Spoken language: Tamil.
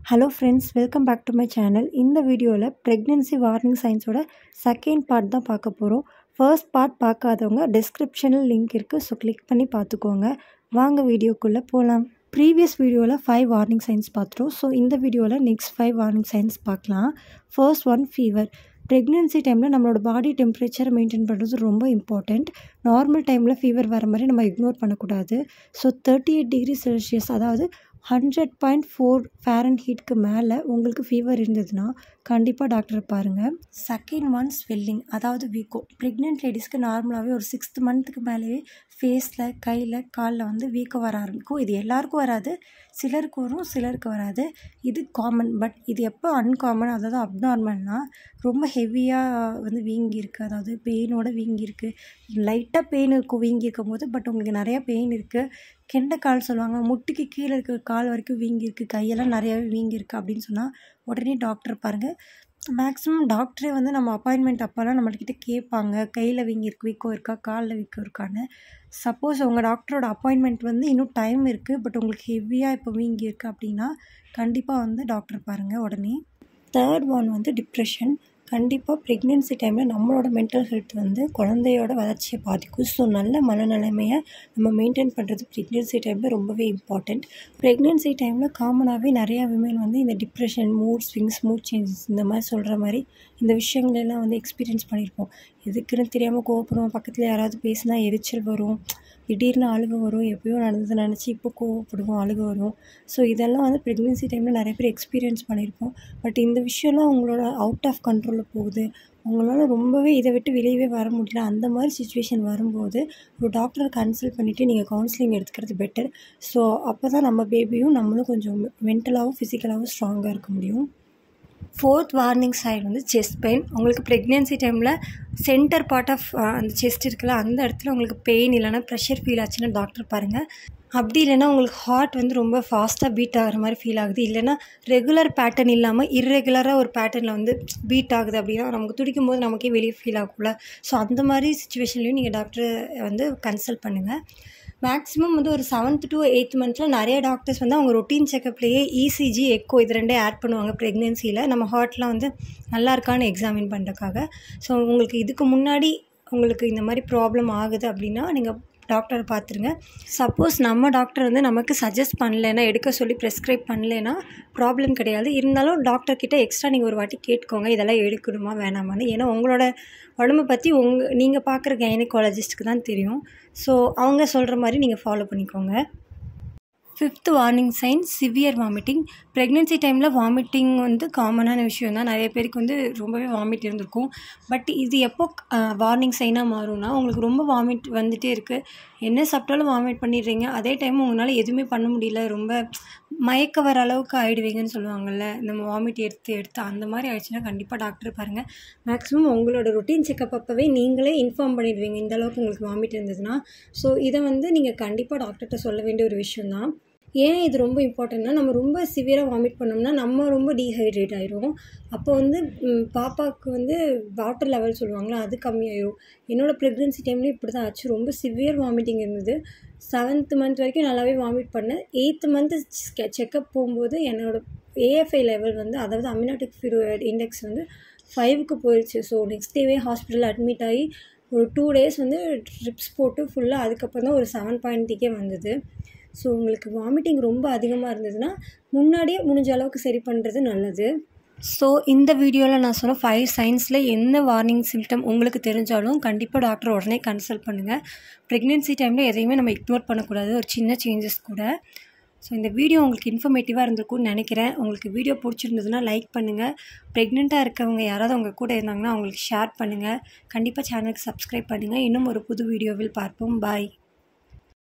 hello friends welcome back to my channel இந்த வீடியோவில் ப்ரெக்னென்சி வார்னிங் சைன்ஸோட செகண்ட் பார்ட் தான் பார்க்க போகிறோம் ஃபர்ஸ்ட் பார்ட் பார்க்காதவங்க டிஸ்கிரிப்ஷனில் லிங்க் இருக்குது ஸோ கிளிக் பண்ணி பார்த்துக்கோங்க வாங்க வீடியோக்குள்ளே போகலாம் ப்ரீவியஸ் வீடியோவில் ஃபைவ் வார்னிங் சைன்ஸ் பார்த்துட்டோம் ஸோ இந்த வீடியோவில் நெக்ஸ்ட் ஃபைவ் வார்னிங் சைன்ஸ் பார்க்கலாம் ஃபர்ஸ்ட் ஒன் ஃபீவர் ப்ரெக்னென்சி டைமில் நம்மளோட பாடி டெம்பரேச்சரை மெயின்டைன் பண்ணுறது ரொம்ப இம்பார்ட்டண்ட் நார்மல் டைமில் ஃபீவர் வர மாதிரி நம்ம இக்னோர் பண்ணக்கூடாது so thirty eight degree celsius அதாவது ஹண்ட்ரட் பாயிண்ட் ஃபோர் ஃபேரன் ஹீட்க்கு மேலே உங்களுக்கு ஃபீவர் இருந்ததுன்னா கண்டிப்பாக டாக்டரை பாருங்கள் செகண்ட் ஒன் ஸ்வெல்லிங் அதாவது வீக்கோ ப்ரெக்னென்ட் லேடிஸ்க்கு நார்மலாகவே ஒரு சிக்ஸ்த் மந்த்துக்கு மேலேயே ஃபேஸில் கையில் காலில் வந்து வீக்கம் வர ஆரம்பிக்கும் இது எல்லாருக்கும் வராது சிலருக்கு வரும் சிலருக்கு வராது இது காமன் பட் இது எப்போ அன்காமன் அதாவது அப்நார்மல்னால் ரொம்ப ஹெவியாக வந்து வீங்கியிருக்கு அதாவது பெயினோட வீங்கியிருக்கு லைட்டாக பெயின் இருக்கும் வீங்கி இருக்கும் போது பட் உங்களுக்கு நிறையா பெயின் இருக்குது கெண்ட கால் சொல்லுவாங்க முட்டிக்கு கீழே இருக்க கால் வரைக்கும் வீங்கியிருக்கு கையெல்லாம் நிறையாவே வீங்கியிருக்கு அப்படின்னு சொன்னால் உடனே டாக்டர் பாருங்கள் மேக்ஸிமம் டாக்டரே வந்து நம்ம அப்பாயின்மெண்ட் அப்போல்லாம் நம்மள்கிட்ட கேட்பாங்க கையில் வீங்கியிருக்கு வீக்கம் இருக்கா காலில் வீக்கம் இருக்கான்னு சப்போஸ் உங்கள் டாக்டரோட அப்பாயின்மெண்ட் வந்து இன்னும் டைம் இருக்குது பட் உங்களுக்கு ஹெவியாக இப்போ வீங்கியிருக்கு அப்படின்னா கண்டிப்பாக வந்து டாக்டர் பாருங்கள் உடனே தேர்ட் ஒன் வந்து டிப்ரெஷன் கண்டிப்பாக ப்ரெக்னென்சி டைமில் நம்மளோட மென்டல் ஹெல்த் வந்து குழந்தையோட வளர்ச்சியை பாதிக்கும் ஸோ நல்ல மனநிலைமையை நம்ம மெயின்டைன் பண்ணுறது ப்ரெக்னென்சி டைமில் ரொம்பவே இம்பார்ட்டண்ட் ப்ரெக்னென்சி டைமில் காமனாகவே நிறையா விமன் வந்து இந்த depression mood swings mood changes இந்த மாதிரி சொல்கிற மாதிரி இந்த விஷயங்களெல்லாம் வந்து எக்ஸ்பீரியன்ஸ் பண்ணியிருப்போம் எதுக்குன்னு தெரியாமல் கோவப்படுவோம் பக்கத்தில் யாராவது பேசினா எரிச்சல் வரும் திடீர்னு அழுக வரும் எப்பயோ நடந்தது நினச்சி இப்போ கோவப்படுவோம் அழுக வரும் ஸோ இதெல்லாம் வந்து ப்ரெக்னென்சி டைமில் நிறைய பேர் எக்ஸ்பீரியன்ஸ் பண்ணியிருப்போம் பட் இந்த விஷயம்லாம் உங்களோட அவுட் ஆஃப் கண்ட்ரோலில் போகுது உங்களால் ரொம்பவே இதை விட்டு வெளியவே வர முடியல அந்த மாதிரி சுச்சுவேஷன் வரும்போது ஒரு டாக்டரை கன்சல்ட் பண்ணிவிட்டு நீங்கள் கவுன்சிலிங் எடுத்துக்கிறது பெட்டர் ஸோ அப்போ தான் நம்ம பேபியும் நம்மளும் கொஞ்சம் மென்டலாகவும் ஃபிசிக்கலாகவும் ஸ்ட்ராங்காக இருக்க முடியும் ஃபோர்த் வார்னிங் சைடு வந்து செஸ்ட் பெயின் உங்களுக்கு ப்ரெக்னென்சி டைமில் சென்டர் பார்ட் ஆஃப் அந்த செஸ்ட் இருக்குல்ல அந்த இடத்துல உங்களுக்கு பெயின் இல்லைனா ப்ரெஷர் ஃபீல் ஆச்சுன்னா டாக்டர் பாருங்கள் அப்படி இல்லைன்னா உங்களுக்கு ஹார்ட் வந்து ரொம்ப ஃபாஸ்ட்டாக பீட் ஆகிற மாதிரி ஃபீல் ஆகுது இல்லைன்னா ரெகுலர் பேட்டர்ன் இல்லாமல் இர்ரெகுலராக ஒரு பேட்டர்னில் வந்து பீட் ஆகுது அப்படின்னா நமக்கு துடிக்கும் போது நமக்கே வெளியே ஃபீல் ஆகும்ல ஸோ அந்த மாதிரி சுச்சுவேஷன்லேயும் நீங்கள் டாக்டரை வந்து கன்சல்ட் பண்ணுங்கள் மேக்ஸிமம் வந்து ஒரு செவன்த் டு எயித் மந்த்தில் நிறைய டாக்டர்ஸ் வந்து அவங்க ரொட்டீன் செக்கப்லேயே இசிஜி எக்கோ இது ரெண்டே ஆட் பண்ணுவாங்க ப்ரெக்னென்சியில் நம்ம ஹார்ட்லாம் வந்து நல்லா இருக்கான்னு எக்ஸாமின் பண்ணுறக்காக ஸோ உங்களுக்கு இதுக்கு முன்னாடி உங்களுக்கு இந்த மாதிரி ப்ராப்ளம் ஆகுது அப்படின்னா நீங்கள் டாக்டரை பார்த்துருங்க சப்போஸ் நம்ம டாக்டர் வந்து நமக்கு சஜஸ்ட் பண்ணலைன்னா எடுக்க சொல்லி ப்ரெஸ்கிரைப் பண்ணலைன்னா ப்ராப்ளம் கிடையாது இருந்தாலும் டாக்டர்கிட்ட எக்ஸ்ட்ரா நீங்கள் ஒரு வாட்டி கேட்கோங்க இதெல்லாம் எடுக்கணுமா வேணாமான்னு ஏன்னா உங்களோட உடம்பை பற்றி உங்கள் நீங்கள் பார்க்குற கைனகாலஜிஸ்ட்டுக்கு தான் தெரியும் ஸோ அவங்க சொல்கிற மாதிரி நீங்கள் ஃபாலோ பண்ணிக்கோங்க fifth warning sign severe vomiting pregnancy டைமில் வாமிட்டிங் வந்து காமனான விஷயம் தான் நிறைய பேருக்கு வந்து ரொம்பவே வாமிட் இருந்திருக்கும் பட் இது எப்போ வார்னிங் சைனாக மாறும்னா உங்களுக்கு ரொம்ப வாமிட் வந்துகிட்டே இருக்குது என்ன சாப்பிட்டாலும் வாமிட் பண்ணிடுறீங்க அதே டைம் உங்களால் எதுவுமே பண்ண முடியல ரொம்ப மயக்க வர அளவுக்கு ஆகிடுவீங்கன்னு சொல்லுவாங்கள்ல நம்ம வாமிட் எடுத்து எடுத்து அந்த மாதிரி ஆயிடுச்சுன்னா கண்டிப்பாக டாக்டர் பாருங்கள் மேக்ஸிமம் உங்களோட ரொட்டீன் செக்கப் அப்போவே நீங்களே இன்ஃபார்ம் பண்ணிடுவீங்க இந்த அளவுக்கு உங்களுக்கு வாமிட் இருந்ததுன்னா ஸோ இதை வந்து நீங்கள் கண்டிப்பாக டாக்டர்கிட்ட சொல்ல வேண்டிய ஒரு விஷயம் தான் ஏன் இது ரொம்ப இம்பார்ட்டண்ட்னா நம்ம ரொம்ப சிவியராக வாமிட் பண்ணோம்னா நம்ம ரொம்ப டீஹைட்ரேட் ஆயிரும் அப்போ வந்து பாப்பாவுக்கு வந்து வாட்டர் லெவல் சொல்லுவாங்களா அது கம்மியாயிரும் என்னோடய ப்ரெக்னென்சி டைம்லேயும் இப்படி தான் ஆச்சு ரொம்ப சிவியர் வாமிட்டிங் இருந்தது செவன்த் மந்த் வரைக்கும் நல்லாவே வாமிட் பண்ணேன் எயித்து மந்த்து செக்கப் போகும்போது என்னோட ஏஎஃப்ஐ லெவல் வந்து அதாவது அமினாட்டிக் ஃபியூட் இண்டெக்ஸ் வந்து ஃபைவுக்கு போயிடுச்சு ஸோ நெக்ஸ்ட் டேவே ஹாஸ்பிட்டலில் அட்மிட் ஆகி ஒரு டூ டேஸ் வந்து ட்ரிப்ஸ் போட்டு ஃபுல்லாக அதுக்கப்புறம் தான் ஒரு செவன் பாயிண்ட்டிக்கே வந்தது ஸோ உங்களுக்கு வாமிட்டிங் ரொம்ப அதிகமாக இருந்ததுன்னா முன்னாடியே முடிஞ்ச அளவுக்கு சரி பண்ணுறது நல்லது ஸோ இந்த வீடியோவில் நான் சொன்ன ஃபைவ் சைன்ஸில் என்ன வார்னிங் சிம்டம் உங்களுக்கு தெரிஞ்சாலும் கண்டிப்பாக டாக்டர் உடனே கன்சல்ட் பண்ணுங்கள் ப்ரெக்னென்சி டைமில் எதையுமே நம்ம இக்னோர் பண்ணக்கூடாது ஒரு சின்ன சேஞ்சஸ் கூட ஸோ இந்த வீடியோ உங்களுக்கு இன்ஃபர்மேட்டிவாக இருந்திருக்கும்னு நினைக்கிறேன் உங்களுக்கு வீடியோ பிடிச்சிருந்ததுன்னா லைக் பண்ணுங்கள் ப்ரெக்னெண்ட்டாக இருக்கவங்க யாராவது உங்கள் கூட இருந்தாங்கன்னா அவங்களுக்கு ஷேர் பண்ணுங்கள் கண்டிப்பாக சேனலுக்கு சப்ஸ்கிரைப் பண்ணுங்கள் இன்னும் ஒரு புது வீடியோவில் பார்ப்போம் பாய்